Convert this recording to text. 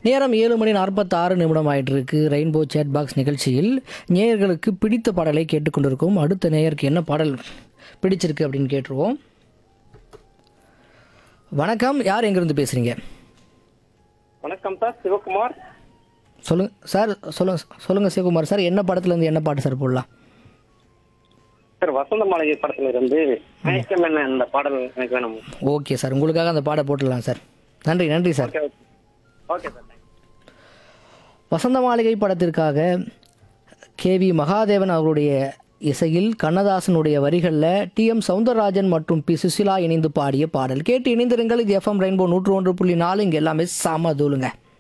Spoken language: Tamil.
நேரம் ஏழு மணி நாற்பத்தாறு நிமிடம் ஆயிட்டு இருக்கு ரெயின்போ சேட் பாக்ஸ் நிகழ்ச்சியில் நேயர்களுக்கு பிடித்த பாடலை கேட்டுக்கொண்டிருக்கோம் அடுத்த நேயருக்கு என்ன பாடல் பிடிச்சிருக்கு அப்படின்னு கேட்டுருவோம் வணக்கம் யார் எங்கிருந்து பேசுறீங்க வணக்கம் சார் சிவகுமார் சொல்லுங்க சார் சொல்லுங்க சொல்லுங்க சிவகுமார் சார் என்ன படத்துல இருந்து என்ன பாட்டு சார் போடலாம் சார் வசந்த மாளிகை படத்துல இருந்து மயக்கம் என்ன இந்த பாடல் எனக்கு வேணும் ஓகே சார் உங்களுக்காக அந்த பாட்டை போட்டுடலாம் சார் நன்றி நன்றி sir okay okay okay sir thanks Vasantha Maligai படத்திற்காக கேவி மகாதேவன் அவருடைய இசையில் கண்ணதாசனுடைய வரிகளில் டி எம் சவுந்தரராஜன் மற்றும் பி சுசிலா இணைந்து பாடிய பாடல் கேட்டு இணைந்திருங்கள் இது எஃப்எம் ரெயின்போ நூற்று ஒன்று புள்ளி நாலு இங்கே எல்லாமே சாம தூளுங்க